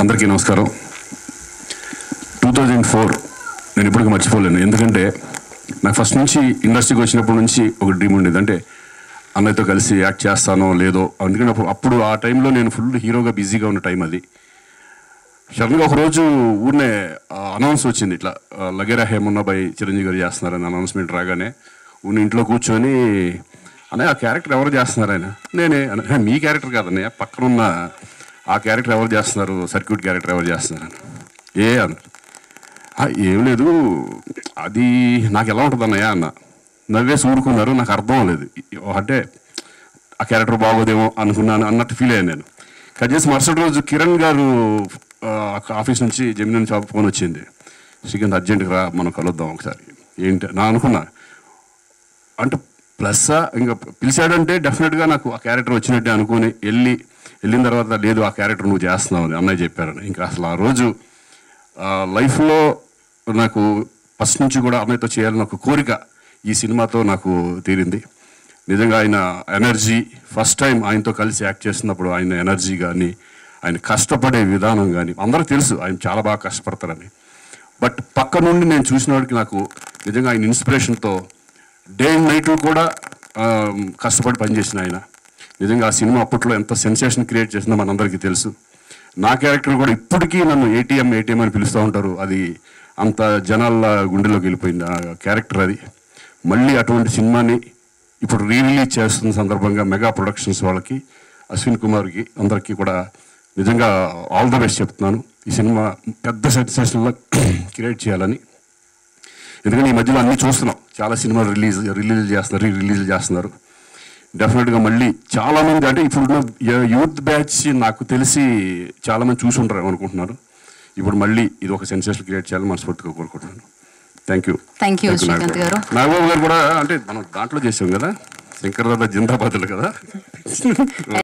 అందరికీ నమస్కారం two thousand four నేను ఇప్పటికీ మర్చిపోలేను ఎందుకంటే నాకు ఫస్ట్ నుంచి ఇండస్ట్రీకి వచ్చినప్పటి నుంచి ఒక డ్రీమ్ ఉండేది అంటే అన్నయ్యతో కలిసి యాక్ట్ చేస్తానో లేదో అందుకని అప్పుడు అప్పుడు ఆ టైంలో నేను ఫుల్ హీరోగా బిజీగా ఉన్న టైం అది సడన్గా ఒక రోజు ఊరినే అనౌన్స్ వచ్చింది ఇట్లా ఆ, లగేరా హేమన్న బై చిరంజీవి గారు చేస్తున్నారని అనౌన్స్మెంట్ రాగానే ఊరిని ఇంట్లో కూర్చొని అన్నయ్య ఆ క్యారెక్టర్ ఎవరు చేస్తున్నారు ఆయన నేనే అన్న, "హే, మీ క్యారెక్టర్ కాదన్నయ్య పక్కనున్న ఆ క్యారెక్టర్ ఎవరు చేస్తున్నారు సర్క్యూట్ క్యారెక్టర్ ఎవరు చేస్తున్నారు అని ఏ అన్నారు "ఆ, ఏం లేదు అది నాకు ఎలా ఉంటుంది అన్నయ్య అన్న నవ్వేసి ఊరుకున్నారు నాకు అర్థం లేదు అంటే ఆ క్యారెక్టర్ బాగోదేమో అనుకున్నాను అన్నట్టు ఫీల్ అయ్యాను నేను కట్ చేసి మరుసటి రోజు కిరణ్ గారు ఆ, ఆఫీస్ నుంచి జమిన్ నుంచి ఫోన్ వచ్చింది శ్రీకాంత్ అర్జెంట్గా రా మనం కలుద్దాం ఒకసారి ఏంటి నా అనుకున్నా అంటే ప్లస్ ఇంకా పిలిచాడంటే డెఫినెట్గా నాకు ఆ క్యారెక్టర్ వచ్చినట్టే అనుకుని వెళ్ళి వెళ్ళిన తర్వాత లేదు ఆ క్యారెక్టర్ నువ్వు చేస్తున్నావు అని అన్నయ్య చెప్పారని ఇంకా అసలు ఆ రోజు లైఫ్లో నాకు ఫస్ట్ నుంచి కూడా అన్నయ్యతో చేయాలని ఒక కోరిక ఈ సినిమాతో నాకు తీరింది నిజంగా ఆయన ఎనర్జీ ఫస్ట్ టైం ఆయనతో కలిసి యాక్ట్ చేస్తున్నప్పుడు ఆయన ఎనర్జీ కానీ ఆయన కష్టపడే విధానం కానీ అందరికీ తెలుసు ఆయన చాలా బాగా కష్టపడతారని బట్ పక్క నుండి నేను చూసిన వాడికి నాకు నిజంగా ఆయన ఇన్స్పిరేషన్తో డే అండ్ నైట్ కూడా ఆ, కష్టపడి పనిచేసిన ఆయన నిజంగా ఆ సినిమా అప్పట్లో ఎంత సెన్సేషన్ క్రియేట్ చేసిందో మనందరికీ తెలుసు నా క్యారెక్టర్ కూడా ఇప్పటికీ నన్ను ఏటీఎం ఏటీఎం అని పిలుస్తూ ఉంటారు అది అంత జనాల గుండెలోకి వెళ్ళిపోయింది ఆ క్యారెక్టర్ అది మళ్ళీ అటువంటి సినిమాని ఇప్పుడు రీ రిలీజ్ చేస్తున్న సందర్భంగా మెగా ప్రొడక్షన్స్ వాళ్ళకి అశ్విన్ కుమార్కి అందరికీ కూడా నిజంగా ఆల్ ద బెస్ట్ చెప్తున్నాను ఈ సినిమా పెద్ద సెన్సేషన్లో క్రియేట్ చేయాలని ఎందుకంటే ఈ మధ్యలో అన్నీ చూస్తున్నాం చాలా సినిమాలు రిలీజ్ రిలీజ్ చేస్తున్నారు రీ రిలీజ్ చేస్తున్నారు డెఫినెట్గా మళ్ళీ చాలా మంది అంటే ఇప్పుడున్న యూ- యూత్ బ్యాచ్ నాకు తెలిసి చాలా మంది చూసి ఉంటారు అనుకుంటున్నారు ఇప్పుడు మళ్ళీ ఇది ఒక సెన్సేషన్ క్రియేట్ చేయాలని మనస్ఫూర్తిగా కోరుకుంటున్నాను thank you Thank you, Srikanth garu. Nagababu గారు కూడా అంటే మనం దాంట్లో చేసాం కదా శంకర్ దాదా జిందాబాద్లు కదా